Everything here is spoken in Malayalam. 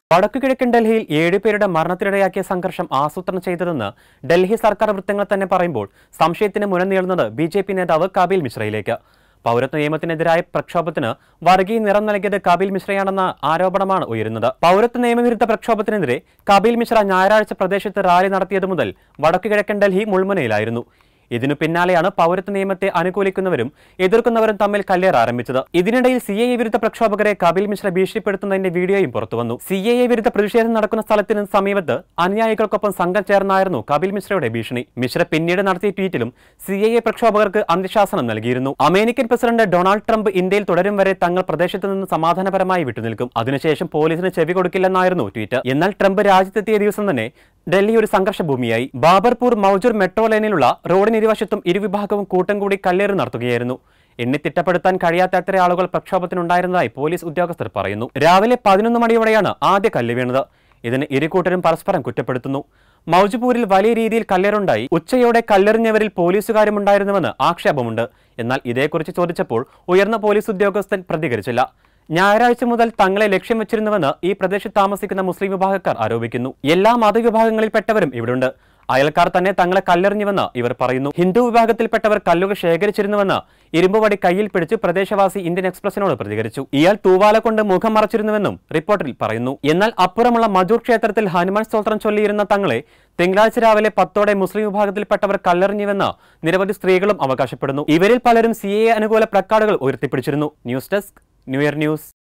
വടക്കു കിഴക്കൻ ഡൽഹിയിൽ ഏഴുപേരുടെ മരണത്തിനിടയാക്കിയ സംഘർഷം ആസൂത്രണം ചെയ്തതെന്ന് ഡൽഹി സർക്കാർ വൃത്തങ്ങൾ തന്നെ പറയുമ്പോൾ സംശയത്തിന് മുനനീളുന്നത് ബി ജെ പി നേതാവ് കപിൽ മിശ്രയിലേക്ക് പൗരത്വ നിയമത്തിനെതിരായ പ്രക്ഷോഭത്തിന് വർഗീയ നിറം നൽകിയത് കപിൽ മിശ്രയാണെന്ന ആരോപണമാണ് ഉയരുന്നത് പൗരത്വ നിയമവിരുദ്ധ പ്രക്ഷോഭത്തിനെതിരെ കപിൽ മിശ്ര ഞായറാഴ്ച പ്രദേശത്ത് റാലി നടത്തിയതു മുതൽ വടക്കു കിഴക്കൻ ഡൽഹി മുൾമുനയിലായിരുന്നു ഇതിനു പിന്നാലെയാണ് പൗരത്വ നിയമത്തെ അനുകൂലിക്കുന്നവരും എതിർക്കുന്നവരും തമ്മിൽ കല്ലേർ ആരംഭിച്ചത് ഇതിനിടയിൽ സി എ വിരുദ്ധ പ്രക്ഷോഭകരെ കപിൽ മിശ്ര ഭീഷണിപ്പെടുത്തുന്നതിന്റെ വീഡിയോയും പുറത്തുവന്നു സി എ വിരുദ്ധ പ്രതിഷേധം നടക്കുന്ന സ്ഥലത്തിന് സമീപത്ത് അനുയായികൾക്കൊപ്പം സംഘം ചേർന്നായിരുന്നു കപിൽ മിശ്രയുടെ ഭീഷണി മിശ്ര പിന്നീട് നടത്തിയ ട്വീറ്റിലും സി എ പ്രക്ഷോഭകർക്ക് അന്ത്യശാസനം നൽകിയിരുന്നു അമേരിക്കൻ പ്രസിഡന്റ് ഡൊണാൾഡ് ട്രംപ് ഇന്ത്യയിൽ തുടരും വരെ തങ്ങൾ പ്രദേശത്ത് നിന്ന് സമാധാനപരമായി വിട്ടുനിൽക്കും അതിനുശേഷം പോലീസിന് ചെവി കൊടുക്കില്ലെന്നായിരുന്നു ട്വീറ്റ് എന്നാൽ ട്രംപ് രാജ്യത്തെത്തിയ ദിവസം തന്നെ ഡൽഹി ഒരു സംഘർഷ ഭൂമിയായി ബാബർപൂർ മൗജൂർ മെട്രോ ലൈനിലുള്ള റോഡിന് ഇരുവശത്തും ഇരുവിഭാഗവും കൂട്ടം കൂടി കല്ലേറ് നടത്തുകയായിരുന്നു എണ്ണി തിട്ടപ്പെടുത്താൻ കഴിയാത്ത അത്ര ആളുകൾ പ്രക്ഷോഭത്തിനുണ്ടായിരുന്നതായി പോലീസ് ഉദ്യോഗസ്ഥർ പറയുന്നു രാവിലെ പതിനൊന്ന് മണിയോടെയാണ് ആദ്യ കല്ല് വീണത് ഇതിന് ഇരുകൂട്ടരും പരസ്പരം കുറ്റപ്പെടുത്തുന്നു മൗജുപൂരിൽ വലിയ രീതിയിൽ കല്ലേറുണ്ടായി ഉച്ചയോടെ കല്ലെറിഞ്ഞവരിൽ പോലീസുകാരും ഉണ്ടായിരുന്നുവെന്ന് ആക്ഷേപമുണ്ട് എന്നാൽ ഇതേക്കുറിച്ച് ചോദിച്ചപ്പോൾ ഉയർന്ന പോലീസ് ഉദ്യോഗസ്ഥൻ പ്രതികരിച്ചില്ല ഞായറാഴ്ച മുതൽ തങ്ങളെ ലക്ഷ്യം വെച്ചിരുന്നുവെന്ന് ഈ പ്രദേശത്ത് താമസിക്കുന്ന മുസ്ലിം വിഭാഗക്കാർ ആരോപിക്കുന്നു എല്ലാ മതവിഭാഗങ്ങളിൽപ്പെട്ടവരും ഇവിടുണ്ട് അയൽക്കാർ തന്നെ തങ്ങളെ കല്ലെറിഞ്ഞുവെന്ന് ഇവർ പറയുന്നു ഹിന്ദു വിഭാഗത്തിൽപ്പെട്ടവർ കല്ലുകൾ ശേഖരിച്ചിരുന്നുവെന്ന് ഇരുമ്പുവടി കയ്യിൽ പിടിച്ച് പ്രദേശവാസി ഇന്ത്യൻ എക്സ്പ്രസിനോട് പ്രതികരിച്ചു ഇയാൾ തൂവാല കൊണ്ട് മുഖം മറച്ചിരുന്നുവെന്നും റിപ്പോർട്ടിൽ പറയുന്നു എന്നാൽ അപ്പുറമുള്ള മജൂർ ക്ഷേത്രത്തിൽ ഹനുമാൻ സ്തോത്രം ചൊല്ലിയിരുന്ന തങ്ങളെ തിങ്കളാഴ്ച രാവിലെ പത്തോടെ മുസ്ലിം വിഭാഗത്തിൽപ്പെട്ടവർ കല്ലെറിഞ്ഞുവെന്ന് നിരവധി സ്ത്രീകളും അവകാശപ്പെടുന്നു ഇവരിൽ പലരും സി എ അനുകൂല പ്ലക്കാർഡുകൾ ഉയർത്തിപ്പിടിച്ചിരുന്നു news desk new year news